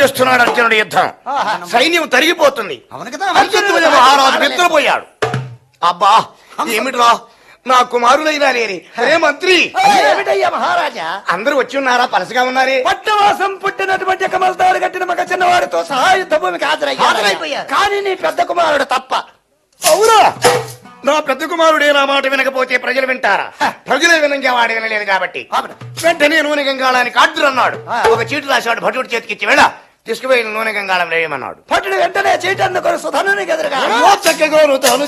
చేస్తున్నాడు అర్జునుడు యుద్ధం సైన్యం తరిగిపోతుంది అవును కదా హరిశ్చంద్రుడు మహారాజు నిద్రపోయాడు అబ్బా ఏమిట్రా నా కుమారులైనా లేని అరే మంత్రి ఏమిటయ్యా మహారాజా అందరూ వచ్చి ఉన్నారా పలసగా ఉన్నారే పట్టవాసం పుట్టినటువంటి కమలతాడు కట్టిన మగ చిన్నవాడితో సహా యుద్ధ భూమికి హాజరయ్యాడు హాజరైపోయారు. కానీ నీ పెద్ద కుమారుడు తప్ప అవునా నా పెద్ద కుమారుడే నా మాట వినకపోతే ప్రజలు వింటారా ప్రజలే వినంగా వాడు వినలేదు కాబట్టి వెంటనే నూనె గంగాళానికి ఆర్డర్ అన్నాడు ఒక చీటు రాశాడు భటుడు చేతికిచ్చి వెళ్ళ తీసుకుపోయి నూనె గంగాళం వేయమన్నాడు భటుడు వెంటనే చీటన్నుకొని సుధనుని ఎదురుగా చక్కగా తాను